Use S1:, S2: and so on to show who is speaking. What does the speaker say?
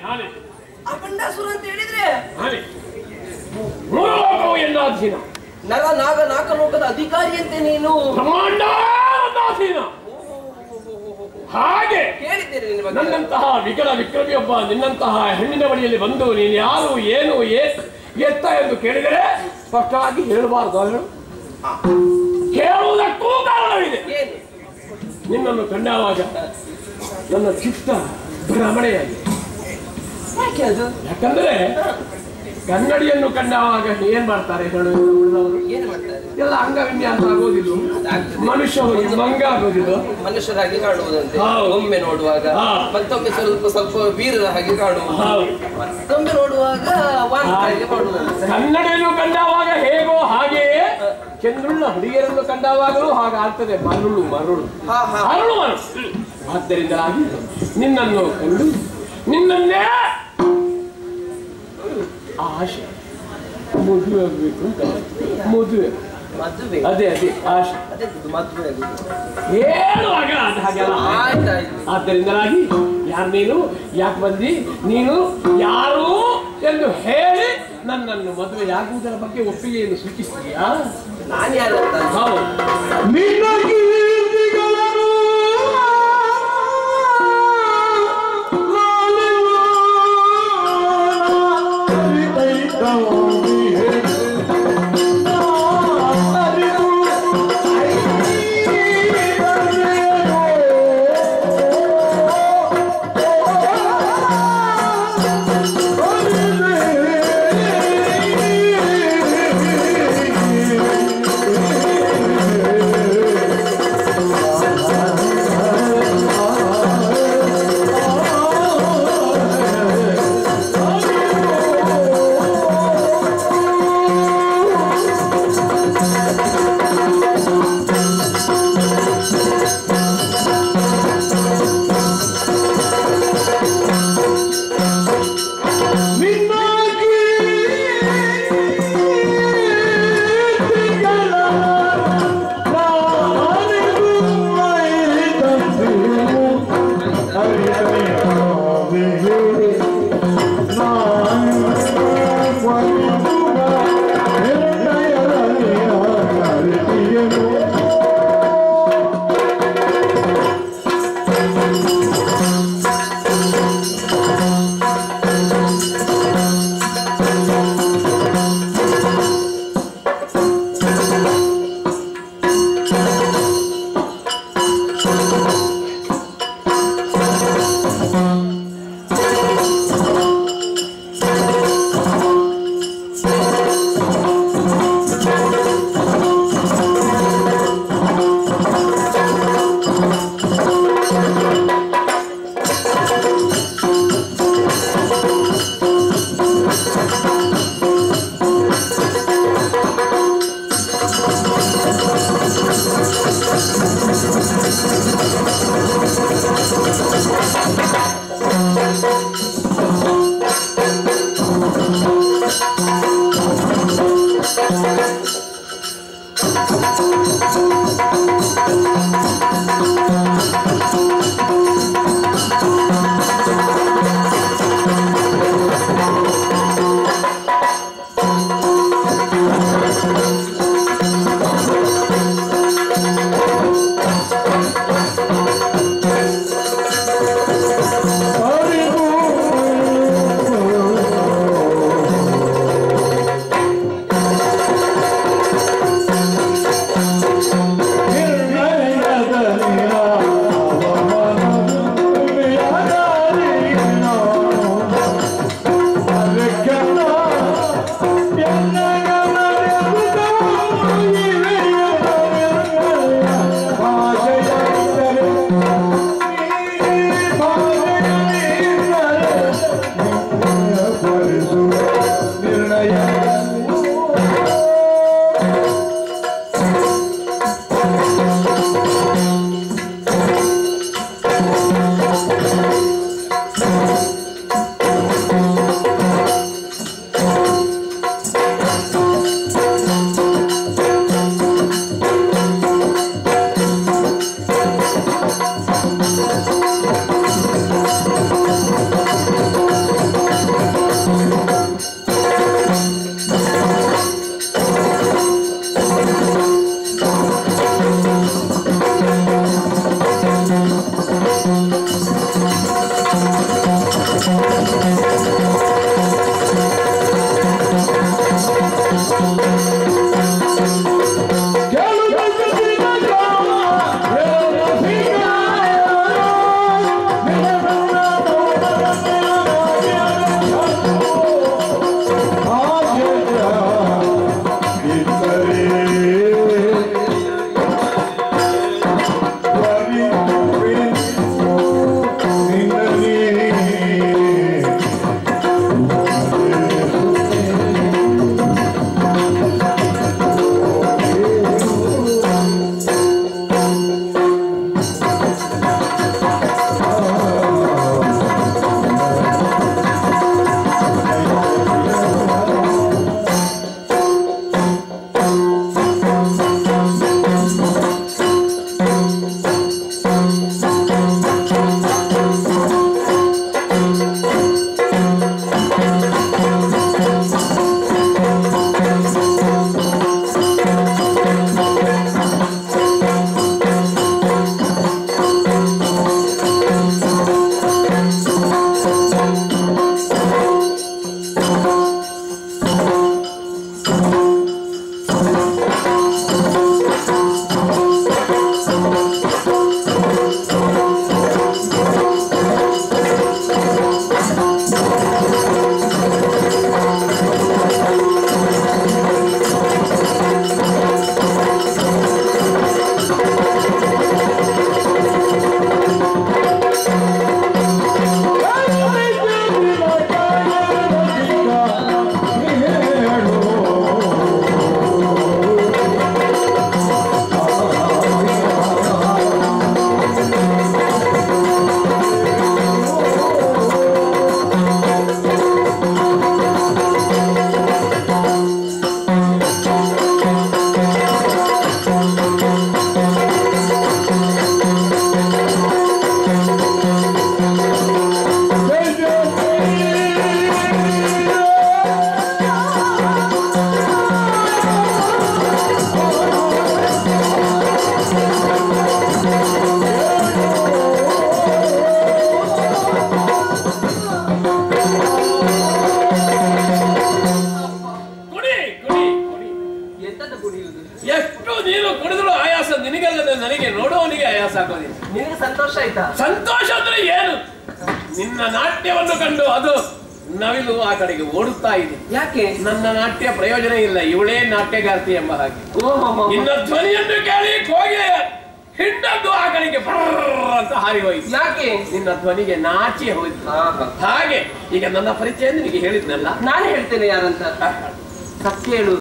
S1: ನಾನೇ
S2: ಆ ಬಂಡಾಸುರ ಅಂತ ಹೇಳಿದ್ರೆ
S1: ನಾನೇ ಮೂರು ಲೋಕವು ಎನ್ನಾಧೀನ
S2: ನರ ನಾಗ ನಾಗಲೋಕದ ಅಧಿಕಾರಿ ಅಂತೆ ನೀನು
S1: ಬ್ರಹ್ಮಾಂಡ ಅಧೀನ ಹಾಗೆ
S2: ಕೇಳಿದ್ದೇನೆ ನಿನ್ನ ಬಗ್ಗೆ
S1: ನನ್ನಂತಹ ವಿಕಲ ವಿಕ್ರಮಿಯೊಬ್ಬ ನಿನ್ನಂತಹ ಹೆಣ್ಣಿನ ಬಳಿಯಲ್ಲಿ ಬಂದು ನೀನು ಯಾರು ಏನು ಏ- ಎತ್ತ ಎಂದು ಕೇಳಿದರೆ ಸ್ಪಷ್ಟವಾಗಿ ಹೇಳಬಾರದು ಹೇಳು ಹೇಳುವುದಕ್ಕೂ ಕಾರಣವಿದೆ
S2: ಏನು
S1: ನಿನ್ನನ್ನು ಕಂಡಾಗ ನನ್ನ ಚಿತ್ತ ಭ್ರಮಣೆಯಾಗಿದೆ
S2: ಯಾಕೆ ಅದು
S1: ಯಾಕಂದ್ರೆ ಕನ್ನಡಿಯನ್ನು ಕಂಡಾಗ ಏನ್ ಮಾಡ್ತಾರೆ ಹೇಳು ಉಳಿದವರು
S2: ಏನು ಮಾಡ್ತಾರೆ
S1: ಎಲ್ಲ ಅಂಗವಿನ್ಯಾಸ ಆಗೋದಿಲ್ಲ
S2: ಆಗ್ತದೆ.
S1: ಮನುಷ್ಯ ಹೋಗಿ ಮಂಗ ಆಗೋದಿಲ್ಲ
S2: ಮನುಷ್ಯರಾಗಿ ಕಾಣುವುದಂತೆ
S1: ಹೌದು.
S2: ಒಮ್ಮೆ ನೋಡುವಾಗ
S1: ಹಾ.
S2: ಮತ್ತೊಮ್ಮೆ ಸ್ವಲ್ಪ ಸ್ವಲ್ಪ ವೀರರ ಹಾಗೆ ಕಾಣುವುದು
S1: ಹೌದು.
S2: ಮತ್ತೊಮ್ಮೆ ನೋಡುವಾಗ ವಾಂತಿ ಹಾಗೆ ಮಾಡುವುದಂತೆ
S1: ಕನ್ನಡಿಯನ್ನು ಕಂಡಾಗ ಹೇಗೋ ಹಾಗೆಯೇ ಚಂದ್ರುಳ್ಳ ಹುಡುಗಿಯರನ್ನು ಕಂಡಾವಾಗಲೂ ಹಾಗಾಗ್ತದೆ ಮರುಳು ಮರುಳು
S2: ಹಾ ಹಾ
S1: ಮರುಳು ಮರುಳು ಆದ್ದರಿಂದಾಗಿ ನಿನ್ನನ್ನು ಕಂಡು ನಿನ್ನನ್ನೇ ಆಶೆ ಮದುವೆ ಆಗ್ಬೇಕು ಅಂತ ಮದುವೆ
S2: ಮದುವೆ
S1: ಅದೇ ಅದೇ ಆಶೆ
S2: ಅದೇ ಇದು ಮದುವೆ ಆಗುದು.
S1: ಹೇಳುವಾಗ ಅದು ಹಾಗೆಲ್ಲ ಆಯ್ತು.
S2: ಆಯ್ತಾಯ್ತು
S1: ಆದ್ದರಿಂದಲಾಗಿ ಯಾರು ನೀನು ಯಾಕೆ ಬಂದಿ ನೀನು ಯಾರು ಎಂದು ಹೇಳಿ ನನ್ನನ್ನು ಮದುವೆಯಾಗುವುದರ ಬಗ್ಗೆ ಒಪ್ಪಿಗೆಯನ್ನು ಸೂಚಿಸ್ತೀಯಾ
S2: ನಾನು ಯಾರು ಅಂತ
S1: ಹೌದು
S3: ನಿನ್ನ ಕೀರ್ತಿಗಳನ್ನು
S4: Thank
S2: ಆಯ್ತಾ
S1: ಸಂತೋಷ ಅಂದ್ರೆ ಏನು ನಿನ್ನ ನಾಟ್ಯವನ್ನು ಕಂಡು ಅದು ನವಿಲು ಆ ಕಡೆಗೆ ಓಡುತ್ತಾ ಇದೆ
S2: ಯಾಕೆ
S1: ನನ್ನ ನಾಟ್ಯ ಪ್ರಯೋಜನ ಇಲ್ಲ ಇವಳೇ ನಾಟ್ಯಗಾರ್ತಿ ಎಂಬ ಹಾಗೆ
S2: ಓಹೋ
S1: ನಿನ್ನ ಧ್ವನಿಯನ್ನು ಕೇಳಿ ಹೋಗಿ ಹಿಂಡದ್ದು ಆ ಕಡೆಗೆ ಬರ್ರ್ ಅಂತ ಹಾರಿ ಹೋಯ್ತು
S2: ಯಾಕೆ
S1: ನಿನ್ನ ಧ್ವನಿಗೆ ನಾಚಿ ಹೋಯ್ತು
S2: ಹಾ, ಹಾ.
S1: ಹಾಗೆ ಈಗ ನನ್ನ ಪರಿಚಯ ನಿನಗೆ ಹೇಳಿದ್ನಲ್ಲ
S2: ನಾನು ಹೇಳ್ತೇನೆ ಯಾರಂತ ಸತ್ಯ ಹೇಳು